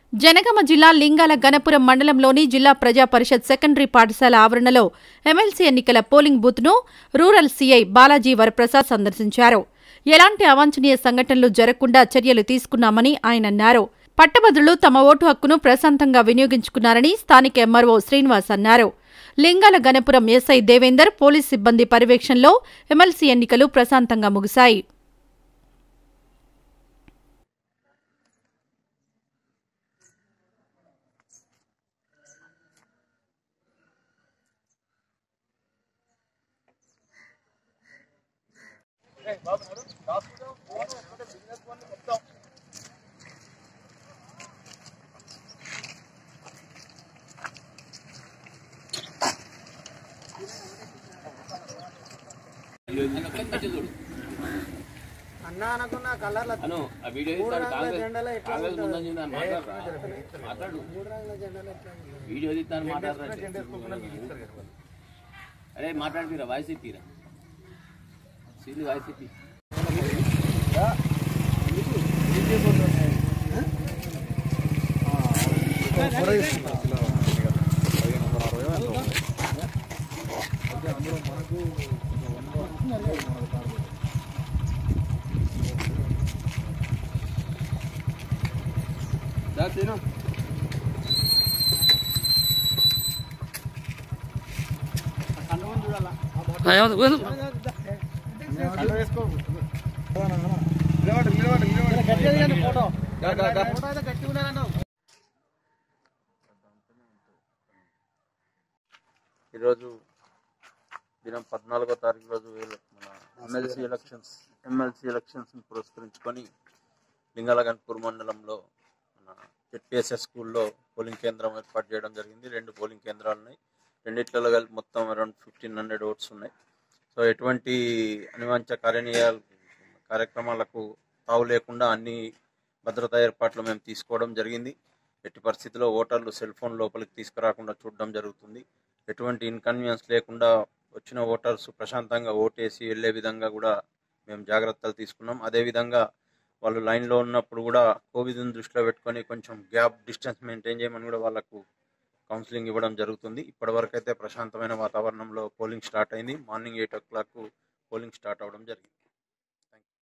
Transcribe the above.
జనగామ జిల్లా లింగాల గణపురం మండలంలోని జిల్లా ప్రజా పరిషత్ సెకండరీ పాఠశాల ఆవరణలో ఎమ్మెల్సీ ఎన్నికల పోలింగ్ బూత్ను రూరల్ సీఐ బాలాజీ వరప్రసాద్ సందర్శించారు ఎలాంటి అవాంఛనీయ సంఘటనలు జరగకుండా చర్యలు తీసుకున్నామని ఆయన అన్నారు పట్టభద్రులు తమ ఓటు హక్కును ప్రశాంతంగా వినియోగించుకున్నారని స్థానిక ఎంఆర్ఓ శ్రీనివాస్ అన్నారు లింగాల గణపురం ఎస్ఐ దేవేందర్ పోలీస్ సిబ్బంది పర్యవేక్షణలో ఎమ్మెల్సీ ఎన్నికలు ప్రశాంతంగా ముగిశాయి అన్న అనుకున్న కలర్ల అను ఆ వీడియో మూడు తీస్తాడు రంగుల కాంగ్రెస్ జెండాలో ఎట్లా కాంగ్రెస్ ఉంటుంది? ముందని చూడండి మాట్లాడరా మాట్లాడు మూడు రంగుల జెండాలు ఎట్లా ఉంటుంది? వీడియో తీస్తాను మాట్లాడరా అరే మాట్లాడిపిరా వాయిస్ ఇప్పిరా సీలు వాయిస్ ఇప్పి ఫోటో అయితే గట్టిగా ఉన్నదన్నావు. ఈరోజు దినం పద్నాలుగో తారీఖు రోజు వీళ్ళు మన ఎమ్మెల్సీ ఎలక్షన్స్ ఎమ్మెల్సీ ఎలక్షన్స్ని పురస్కరించుకొని లింగాలగన్పూర్ మండలంలో మన జెడ్పిఎస్ఎస్ స్కూల్లో పోలింగ్ కేంద్రం ఏర్పాటు చేయడం జరిగింది రెండు పోలింగ్ కేంద్రాలు ఉన్నాయి రెండిట్లలో కలిపి మొత్తం అరౌండ్ ఫిఫ్టీన్ హండ్రెడ్ ఓట్స్ ఉన్నాయి సో ఎటువంటి అనివాంఛ కార్యనీయాలు కార్యక్రమాలకు తావు లేకుండా అన్ని భద్రతా ఏర్పాట్లు మేము తీసుకోవడం జరిగింది ఎట్టి పరిస్థితిలో ఓటర్లు సెల్ ఫోన్ లోపలికి తీసుకురాకుండా చూడడం జరుగుతుంది ఎటువంటి ఇన్కన్వీనియన్స్ లేకుండా వచ్చిన ఓటర్స్ ప్రశాంతంగా ఓటేసి వెళ్ళే విధంగా కూడా మేము జాగ్రత్తలు తీసుకున్నాం అదేవిధంగా వాళ్ళు లైన్లో ఉన్నప్పుడు కూడా కోవిడ్ని దృష్టిలో పెట్టుకొని కొంచెం గ్యాప్ డిస్టెన్స్ మెయింటైన్ చేయమని కూడా వాళ్ళకు కౌన్సిలింగ్ ఇవ్వడం జరుగుతుంది ఇప్పటివరకు అయితే ప్రశాంతమైన వాతావరణంలో పోలింగ్ స్టార్ట్ అయింది morning eight o'clock polling start అవ్వడం జరిగింది